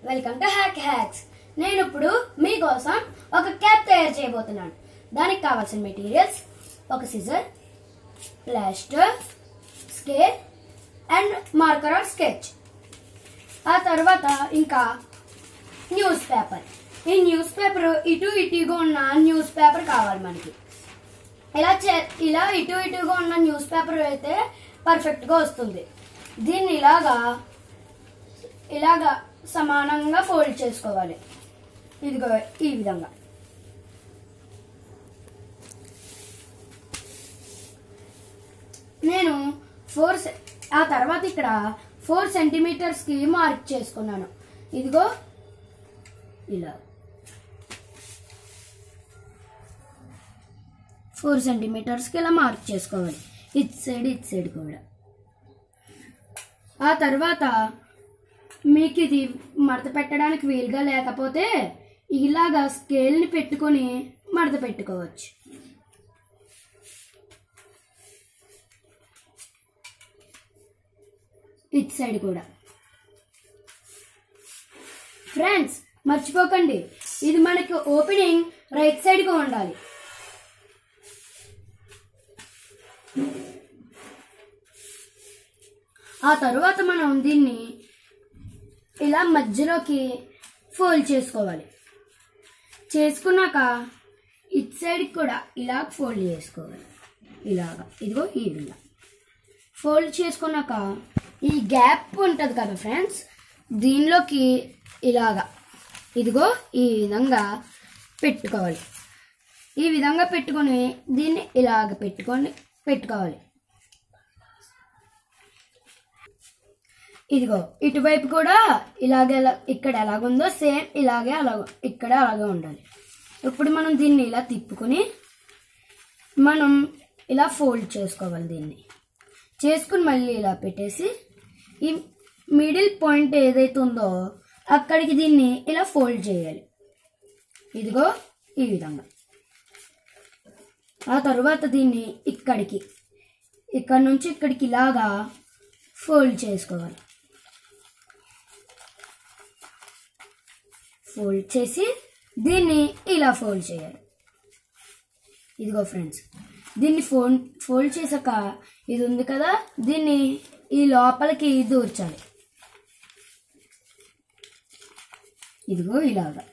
Welcome to hack hacks నేను ఇప్పుడు మీకోసం ఒక క్యాప్ తయారు చేయబోతున్నాను దానికి కావాల్సిన మెటీరియల్స్ ఒక scissor plaster scale and marker or sketch ఆ తర్వాత ఇంకా న్యూస్ పేపర్ ఈ న్యూస్ పేపర్ ఇటు ఇటుగా ఉన్న న్యూస్ పేపర్ కావాలి మనకి ఇలా చే ఇలా ఇటు ఇటుగా ఉన్న న్యూస్ పేపర్ అయితే పర్ఫెక్ట్గా వస్తుంది దీన్ని ఇలాగా ఇలాగా సమానంగా ఫోల్డ్ చేసుకోవాలి ఇదిగో ఈ విధంగా నేను ఫోర్ సె- ఆ తర్వాత ఇక్కడ ఫోర్ సెంటీమీటర్స్కి మార్క్ చేసుకున్నాను ఇదిగో ఇలా ఫోర్ సెంటీమీటర్స్కి ఇలా మార్క్ చేసుకోవాలి ఇట్ సైడ్ ఇట్ సైడ్ కూడా ఆ తర్వాత మీకు ఇది మడత పెట్టడానికి వీలుగా లేకపోతే ఇలాగా స్కేల్ని పెట్టుకొని మడత పెట్టుకోవచ్చు ఇట్ సైడ్ కూడా ఫ్రెండ్స్ మర్చిపోకండి ఇది మనకి ఓపెనింగ్ రైట్ సైడ్గా ఉండాలి ఆ తరువాత మనం దీన్ని ఇలా మధ్యలోకి ఫోల్డ్ చేసుకోవాలి చేసుకున్నాక ఇట్ సైడ్ కూడా ఇలా ఫోల్డ్ చేసుకోవాలి ఇలాగా ఇదిగో ఈ విధంగా ఫోల్డ్ చేసుకున్నాక ఈ గ్యాప్ ఉంటుంది కదా ఫ్రెండ్స్ దీనిలోకి ఇలాగా ఇదిగో ఈ విధంగా పెట్టుకోవాలి ఈ విధంగా పెట్టుకొని దీన్ని ఇలాగ పెట్టుకొని పెట్టుకోవాలి ఇదిగో ఇటువైపు కూడా ఇలాగే ఎలా- ఇక్కడ ఎలాగుందో సేమ్ ఇలాగే అలా ఇక్కడ అలాగే ఉండాలి ఇప్పుడు మనం దీన్ని ఇలా తిప్పుకొని మనం ఇలా ఫోల్డ్ చేసుకోవాలి దీన్ని చేసుకుని మళ్ళీ ఇలా పెట్టేసి ఈ మిడిల్ పాయింట్ ఏదైతే ఉందో అక్కడికి దీన్ని ఇలా ఫోల్డ్ చేయాలి ఇదిగో ఈ విధంగా ఆ తరువాత దీన్ని ఇక్కడికి ఇక్కడ నుంచి ఇక్కడికి ఇలాగా ఫోల్డ్ చేసుకోవాలి ఫోల్డ్ చేసి దీన్ని ఇలా ఫోల్డ్ చేయాలి ఇదిగో ఫ్రెండ్స్ దీన్ని ఫోన్ ఫోల్డ్ చేశాక ఇది ఉంది కదా దీన్ని ఈ లోపలికి దూర్చాలి ఇదిగో ఇలాగా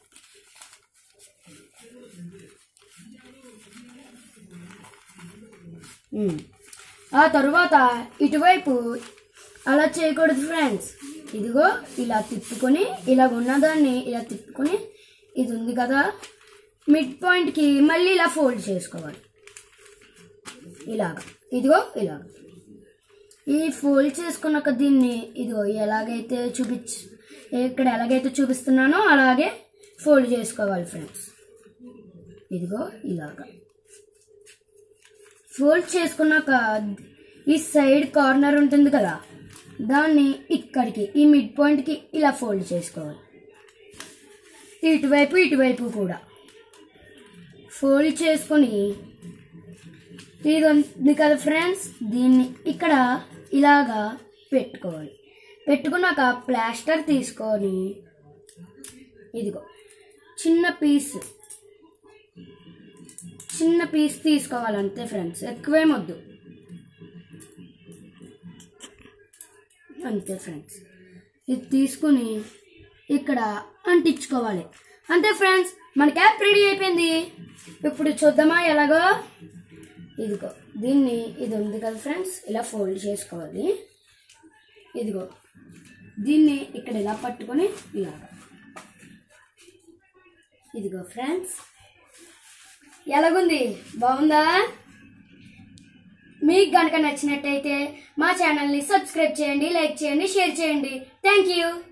ఉమ్. ఆ తరువాత ఇటువైపు అలా చేయకూడదు ఫ్రెండ్స్ ఇదిగో ఇలా తిప్పుకొని ఇలా ఉన్నదాన్ని ఇలా తిప్పుకొని ఇది ఉంది కదా మిడ్ పాయింట్కి మళ్ళీ ఇలా ఫోల్డ్ చేసుకోవాలి ఇలాగా ఇదిగో ఇలాగ ఈ ఫోల్డ్ చేసుకున్నాక దీన్ని ఇదిగో ఎలాగైతే చూపించ ఇక్కడ ఎలాగైతే చూపిస్తున్నానో అలాగే ఫోల్డ్ చేసుకోవాలి ఫ్రెండ్స్ ఇదిగో ఇలాగా ఫోల్డ్ చేసుకున్నాక ఈ సైడ్ కార్నర్ ఉంటుంది కదా దాన్ని ఇక్కడికి ఈ మిడ్ పాయింట్కి ఇలా ఫోల్డ్ చేసుకోవాలి ఇటువైపు ఇటువైపు కూడా ఫోల్డ్ చేసుకొని ఇది ఉంది కదా ఫ్రెండ్స్ దీన్ని ఇక్కడ ఇలాగా పెట్టుకోవాలి పెట్టుకున్నాక ప్లాస్టర్ తీసుకొని ఇదిగో చిన్న పీస్ చిన్న పీస్ తీసుకోవాలి అంతే ఫ్రెండ్స్ ఎక్కువేమొద్దు అంతే ఫ్రెండ్స్ ఇది తీసుకుని ఇక్కడ అంటించుకోవాలి అంతే ఫ్రెండ్స్ మన క్యాప్ రెడీ అయిపోయింది ఇప్పుడు చూద్దామా ఎలాగో ఇదిగో దీన్ని ఇది ఉంది కదా ఫ్రెండ్స్ ఇలా ఫోల్డ్ చేసుకోవాలి ఇదిగో దీన్ని ఇక్కడ ఇలా పట్టుకొని ఇలాగ ఇదిగో ఫ్రెండ్స్ ఎలాగుంది బాగుందా మీకు కనుక నచ్చినట్టయితే మా ఛానల్ని సబ్స్క్రైబ్ చేయండి లైక్ చేయండి షేర్ చేయండి థ్యాంక్ యూ